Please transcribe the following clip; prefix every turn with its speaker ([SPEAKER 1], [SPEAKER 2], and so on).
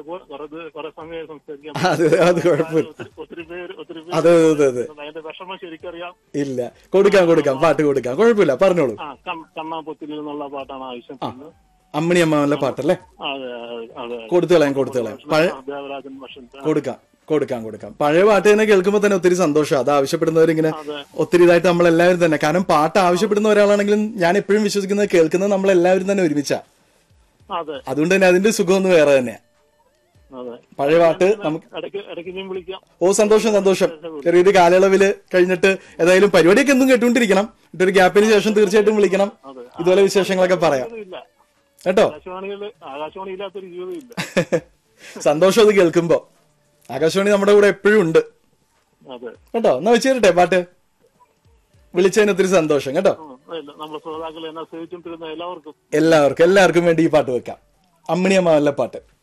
[SPEAKER 1] കുറെ- കുറെ ദി- കുറെ സമയം സംസാരിക്കാം
[SPEAKER 2] അത് അത് കുഴപ്പമില്ല
[SPEAKER 1] ഒത്തിരി ഒത്തിരി പേര് ഒത്തിരി
[SPEAKER 2] അതെ
[SPEAKER 1] പേര്
[SPEAKER 2] അതെ അതെ
[SPEAKER 1] അതിന്റെ വിഷമം ശരിക്കറിയാം
[SPEAKER 2] ഇല്ല കൊടുക്കാം കൊടുക്കാം പാട്ട് കൊടുക്കാം കുഴപ്പമില്ല പറഞ്ഞോളൂ
[SPEAKER 1] ആ കം- കണ്ണാമ്പൊത്തിൽ നിന്നുള്ള പാട്ടാണ് ആവശ്യപ്പെടുന്നത്
[SPEAKER 2] അമ്മണി അമ്മാവന്റെ പാട്ടല്ലേ
[SPEAKER 1] അതെ അതെ അതെ
[SPEAKER 2] കൊടുത്തു കളയാം കൊടുത്തു കളയാം പഴയ
[SPEAKER 1] ദേവരാജൻ ഭഷൻ
[SPEAKER 2] കൊടുക്കാം കൊടുക്കാം കൊടുക്കാം പഴയ പാട്ട് തന്നെ കേൾക്കുമ്പോൾ തന്നെ ഒത്തിരി സന്തോഷം അത് ആവശ്യപ്പെടുന്നവരിങ്ങനെ
[SPEAKER 1] അതെ.
[SPEAKER 2] ഒത്തിരി ഇതായിട്ട് നമ്മളെല്ലാവരും തന്നെ കാരണം പാട്ട് ആവശ്യപ്പെടുന്ന ഒരാളാണെങ്കിലും ഞാൻ എപ്പോഴും വിശ്വസിക്കുന്നത് കേൾക്കുന്നത് നമ്മളെല്ലാവരും തന്നെ ഒരുമിച്ചാ
[SPEAKER 1] അതെ
[SPEAKER 2] അതുകൊണ്ട് തന്നെ അതിന്റെ സുഖം ഒന്ന് വേറെ തന്നെയാ
[SPEAKER 1] അതെ
[SPEAKER 2] പഴയ പാട്ട് നമുക്ക്
[SPEAKER 1] ഇടയ്ക്ക് ഇടയ്ക്ക് ഞാൻ വിളിക്കാം
[SPEAKER 2] ഓ സന്തോഷം സന്തോഷം ചെറിയൊരു കാലയളവില് കഴിഞ്ഞിട്ട് ഏതായാലും പരിപാടിയൊക്കെ എന്നും കേട്ടുകൊണ്ടിരിക്കണം എന്നിട്ട് ഒരു ഗ്യാപ്പിന് ശേഷം തീർച്ചയായിട്ടും വിളിക്കണം
[SPEAKER 1] അതെ.
[SPEAKER 2] ഇതുപോലെ വിശേഷങ്ങളൊക്കെ പറയാം
[SPEAKER 1] ഇല്ല
[SPEAKER 2] കേട്ടോ
[SPEAKER 1] ആകാശവാണിയില് ആകാശവാണി ഇല്ലാത്തൊരു ജീവിതം ഇല്ല
[SPEAKER 2] സന്തോഷം അത് കേൾക്കുമ്പോ ആകാശവാണി നമ്മുടെ കൂടെ എപ്പോഴും ഉണ്ട്
[SPEAKER 1] അതെ
[SPEAKER 2] കേട്ടോ എന്നാ വെച്ച് തരട്ടെ പാട്ട് വിളിച്ചതിന് ഒത്തിരി സന്തോഷം കേട്ടോ
[SPEAKER 1] ഉം, ഇല്ല. നമ്മുടെ ശ്രോതാക്കൾ എന്നെ സേവിച്ചുകൊണ്ടിരുന്ന എല്ലാവർക്കും
[SPEAKER 2] എല്ലാവർക്കും എല്ലാവർക്കും വേണ്ടി ഈ പാട്ട് വെക്കാം അമ്മിണിയമ്മാവല്ല പാട്ട്